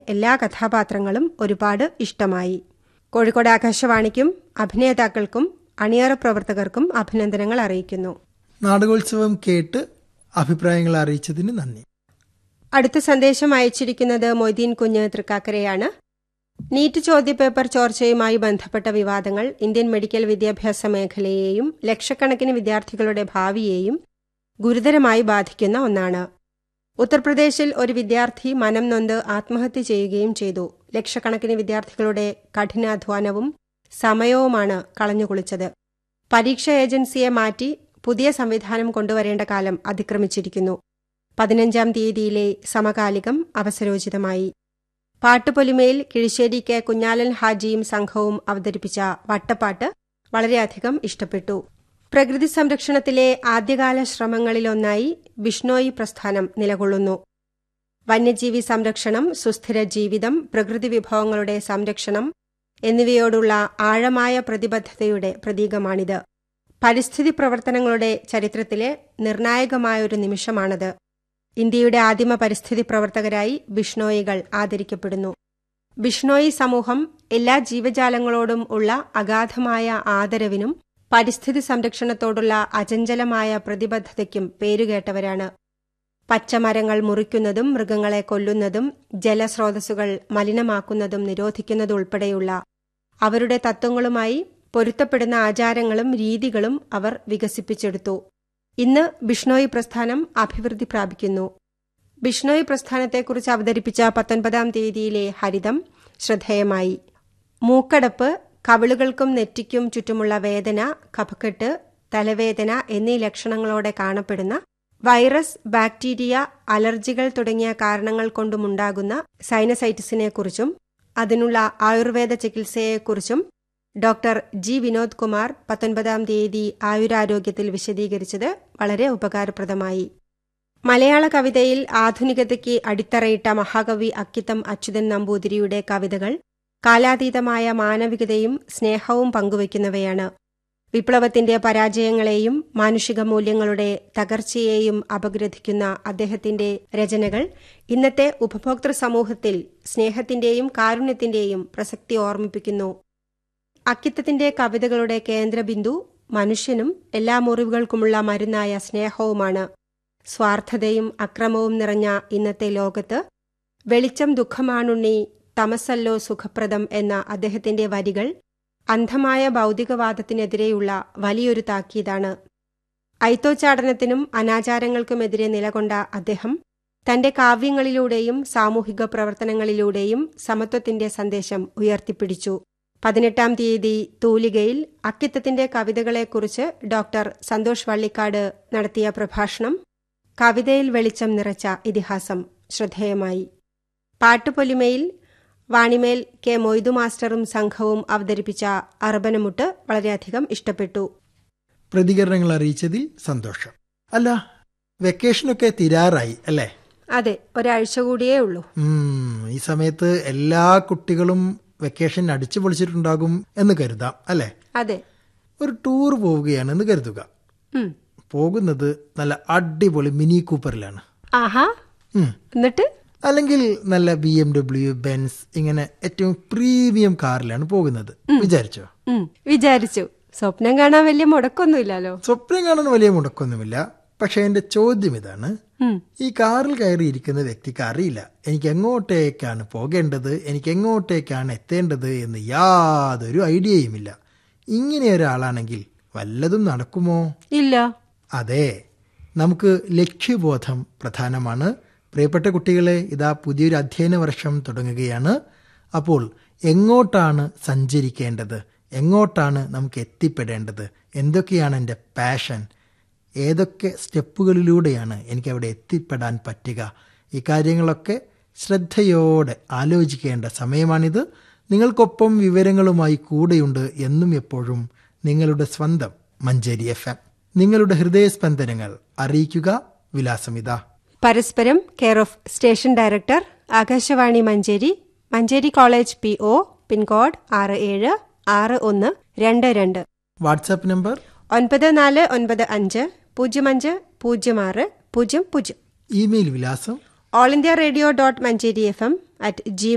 എല്ലാ കഥാപാത്രങ്ങളും ഒരുപാട് ഇഷ്ടമായി കോഴിക്കോട് ആകാശവാണിക്കും അഭിനേതാക്കൾക്കും അണിയറ പ്രവർത്തകർക്കും അഭിനന്ദനങ്ങൾ അറിയിക്കുന്നു നാടകോത്സവം കേട്ട് അഭിപ്രായങ്ങൾ അറിയിച്ചതിന് നന്ദി അടുത്ത സന്ദേശം അയച്ചിരിക്കുന്നത് മൊയ്തീൻ കുഞ്ഞ് തൃക്കാക്കരയാണ് നീറ്റ് ചോദ്യപേപ്പർ ചോർച്ചയുമായി ബന്ധപ്പെട്ട വിവാദങ്ങൾ ഇന്ത്യൻ മെഡിക്കൽ വിദ്യാഭ്യാസ മേഖലയെയും ലക്ഷക്കണക്കിന് വിദ്യാർത്ഥികളുടെ ഭാവിയെയും ഗുരുതരമായി ബാധിക്കുന്ന ഒന്നാണ് ഉത്തർപ്രദേശിൽ ഒരു വിദ്യാർത്ഥി മനം നൊന്ത് ആത്മഹത്യ ചെയ്യുകയും ചെയ്തു ലക്ഷക്കണക്കിന് വിദ്യാർത്ഥികളുടെ കഠിനാധ്വാനവും സമയവുമാണ് കളഞ്ഞുകുളിച്ചത് പരീക്ഷ ഏജൻസിയെ മാറ്റി പുതിയ സംവിധാനം കൊണ്ടുവരേണ്ട കാലം അതിക്രമിച്ചിരിക്കുന്നു പതിനഞ്ചാം തീയതിയിലെ സമകാലികം അവസരോചിതമായി പാട്ടുപൊലിമയിൽ കിഴിശ്ശേരി കെ കുഞ്ഞാലൻ ഹാജിയും സംഘവും അവതരിപ്പിച്ച വട്ടപ്പാട്ട് വളരെയധികം ഇഷ്ടപ്പെട്ടു പ്രകൃതി സംരക്ഷണത്തിലെ ആദ്യകാല ശ്രമങ്ങളിലൊന്നായി ബിഷ്ണോയി പ്രസ്ഥാനം നിലകൊള്ളുന്നു വന്യജീവി സംരക്ഷണം സുസ്ഥിര ജീവിതം പ്രകൃതി വിഭവങ്ങളുടെ സംരക്ഷണം എന്നിവയോടുള്ള ആഴമായ പ്രതിബദ്ധതയുടെ പ്രതീകമാണിത് പരിസ്ഥിതി പ്രവർത്തനങ്ങളുടെ ചരിത്രത്തിലെ നിർണായകമായൊരു നിമിഷമാണത് ഇന്ത്യയുടെ ആദിമ പരിസ്ഥിതി പ്രവർത്തകരായി ബിഷ്ണോയികൾ ആദരിക്കപ്പെടുന്നു ബിഷ്ണോയി സമൂഹം എല്ലാ ജീവജാലങ്ങളോടും ഉള്ള അഗാധമായ ആദരവിനും പരിസ്ഥിതി സംരക്ഷണത്തോടുള്ള അചഞ്ചലമായ പ്രതിബദ്ധതയ്ക്കും പേരുകേട്ടവരാണ് പച്ചമരങ്ങൾ മുറിക്കുന്നതും മൃഗങ്ങളെ കൊല്ലുന്നതും ജലസ്രോതസ്സുകൾ മലിനമാക്കുന്നതും നിരോധിക്കുന്നതുൾപ്പെടെയുള്ള അവരുടെ തത്വങ്ങളുമായി പൊരുത്തപ്പെടുന്ന ആചാരങ്ങളും രീതികളും അവർ വികസിപ്പിച്ചെടുത്തു ഇന്ന് ബിഷ്ണോയി പ്രസ്ഥാനം അഭിവൃദ്ധി പ്രാപിക്കുന്നു ബിഷ്ണോയി പ്രസ്ഥാനത്തെക്കുറിച്ച് അവതരിപ്പിച്ച പത്തൊൻപതാം തീയതിയിലെ ഹരിതം ശ്രദ്ധേയമായി മൂക്കടപ്പ് കവിളുകൾക്കും നെറ്റിക്കും ചുറ്റുമുള്ള വേദന കഫക്കെട്ട് തലവേദന എന്നീ ലക്ഷണങ്ങളോടെ കാണപ്പെടുന്ന വൈറസ് ബാക്ടീരിയ അലർജികൾ തുടങ്ങിയ കാരണങ്ങൾ കൊണ്ടുമുണ്ടാകുന്ന സൈനസൈറ്റിസിനെക്കുറിച്ചും അതിനുള്ള ആയുർവേദ ചികിത്സയെക്കുറിച്ചും ഡോക്ടർ ജി വിനോദ് കുമാർ പത്തൊൻപതാം തീയതി ആയുരാരോഗ്യത്തിൽ വിശദീകരിച്ചത് വളരെ ഉപകാരപ്രദമായി മലയാള കവിതയിൽ ആധുനികതയ്ക്ക് അടിത്തറയിട്ട മഹാകവി അക്കിത്തം അച്യുതൻ നമ്പൂതിരിയുടെ കവിതകൾ കാലാതീതമായ മാനവികതയും സ്നേഹവും പങ്കുവയ്ക്കുന്നവയാണ് വിപ്ലവത്തിന്റെ പരാജയങ്ങളെയും മാനുഷിക മൂല്യങ്ങളുടെ തകർച്ചയെയും അപഗ്രഥിക്കുന്ന അദ്ദേഹത്തിന്റെ രചനകൾ ഇന്നത്തെ ഉപഭോക്തൃ സമൂഹത്തിൽ സ്നേഹത്തിന്റെയും കാരുണ്യത്തിന്റെയും പ്രസക്തി ഓർമ്മിപ്പിക്കുന്നു അക്കിത്തത്തിന്റെ കവിതകളുടെ കേന്ദ്രബിന്ദു മനുഷ്യനും എല്ലാ മുറിവുകൾക്കുമുള്ള മരുന്നായ സ്നേഹവുമാണ് സ്വാർത്ഥതയും അക്രമവും നിറഞ്ഞ ഇന്നത്തെ ലോകത്ത് വെളിച്ചം ദുഃഖമാണുണ്ണി തമസല്ലോ സുഖപ്രദം എന്ന അദ്ദേഹത്തിന്റെ വരികൾ അന്ധമായ ഭൗതികവാദത്തിനെതിരെയുള്ള വലിയൊരു താക്കീതാണ് ഐത്തോച്ചാടനത്തിനും അനാചാരങ്ങൾക്കുമെതിരെ നിലകൊണ്ട അദ്ദേഹം തന്റെ കാവ്യങ്ങളിലൂടെയും സാമൂഹിക പ്രവർത്തനങ്ങളിലൂടെയും സമത്വത്തിന്റെ സന്ദേശം ഉയർത്തിപ്പിടിച്ചു പതിനെട്ടാം തീയതി തൂലികയിൽ അക്കിത്തത്തിന്റെ കവിതകളെക്കുറിച്ച് ഡോക്ടർ സന്തോഷ് വള്ളിക്കാട് നടത്തിയ പ്രഭാഷണം കവിതയിൽ വെളിച്ചം നിറച്ച ഇതിഹാസം ശ്രദ്ധേയമായി പാട്ടുപൊലിമയിൽ വാണിമേൽ കെ മൊയ്തു മാസ്റ്ററും സംഘവും അവതരിപ്പിച്ച അർബനമുട്ട് വളരെയധികം ഇഷ്ടപ്പെട്ടു പ്രതികരണങ്ങൾ അറിയിച്ചതിൽ സന്തോഷം അല്ല വെക്കേഷനൊക്കെ തിരാറായി അല്ലേ അതെ ഒരാഴ്ച കൂടിയേ ഉള്ളൂ ഉം, ഈ സമയത്ത് എല്ലാ കുട്ടികളും വെക്കേഷൻ അടിച്ചു പൊളിച്ചിട്ടുണ്ടാകും എന്ന് കരുതാം അല്ലേ അതെ ഒരു ടൂർ പോവുകയാണെന്ന് കരുതുക ഉം. പോകുന്നത് നല്ല അടിപൊളി മിനി കൂപ്പറിലാണ് ആഹാ ഉം. എന്നിട്ട് അല്ലെങ്കിൽ നല്ല ബി എം ഡബ്ല്യു ബെൻസ് ഇങ്ങനെ ഏറ്റവും പ്രീമിയം കാറിലാണ് പോകുന്നത് വിചാരിച്ചോ ഉം, വിചാരിച്ചു സ്വപ്നം കാണാൻ വലിയ മുടക്കൊന്നുമില്ലല്ലോ സ്വപ്നം കാണാൻ വലിയ മുടക്കൊന്നുമില്ല പക്ഷെ എന്റെ ചോദ്യം ഇതാണ് ഉം. ഈ കാറിൽ കയറിയിരിക്കുന്ന വ്യക്തിക്ക് അറിയില്ല എനിക്ക് എങ്ങോട്ടേക്കാണ് പോകേണ്ടത് എനിക്ക് എങ്ങോട്ടേക്കാണ് എത്തേണ്ടത് എന്ന് യാതൊരു ഐഡിയയുമില്ല ഇങ്ങനെ ഒരാളാണെങ്കിൽ വല്ലതും നടക്കുമോ ഇല്ല അതെ നമുക്ക് ലക്ഷ്യബോധം പ്രധാനമാണ് പ്രിയപ്പെട്ട കുട്ടികളെ ഇതാ പുതിയൊരു അധ്യയന വർഷം തുടങ്ങുകയാണ് അപ്പോൾ എങ്ങോട്ടാണ് സഞ്ചരിക്കേണ്ടത് എങ്ങോട്ടാണ് നമുക്ക് എത്തിപ്പെടേണ്ടത് എന്തൊക്കെയാണ് എൻ്റെ പാഷൻ ഏതൊക്കെ സ്റ്റെപ്പുകളിലൂടെയാണ് എനിക്ക് അവിടെ എത്തിപ്പെടാൻ പറ്റുക ഈ കാര്യങ്ങളൊക്കെ ശ്രദ്ധയോടെ ആലോചിക്കേണ്ട സമയമാണിത് നിങ്ങൾക്കൊപ്പം വിവരങ്ങളുമായി കൂടെയുണ്ട് എന്നും എപ്പോഴും നിങ്ങളുടെ സ്വന്തം മഞ്ചേരി എഫ് എം നിങ്ങളുടെ ഹൃദയസ്പന്ദനങ്ങൾ അറിയിക്കുക വിലാസമിത പരസ്പരം care of station director Akashvani Manjeri Manjeri college P O pin code ആറ് ഏഴ് ആറ് ഒന്ന് രണ്ട് രണ്ട് വാട്സാപ്പ് നമ്പർ ഒൻപത് നാല് ഒൻപത് അഞ്ച് പൂജ്യം അഞ്ച് പൂജ്യം ആറ് പൂജ്യം പൂജ്യം ഇമെയിൽ വിലാസം all India radio dot Manjeri F M at G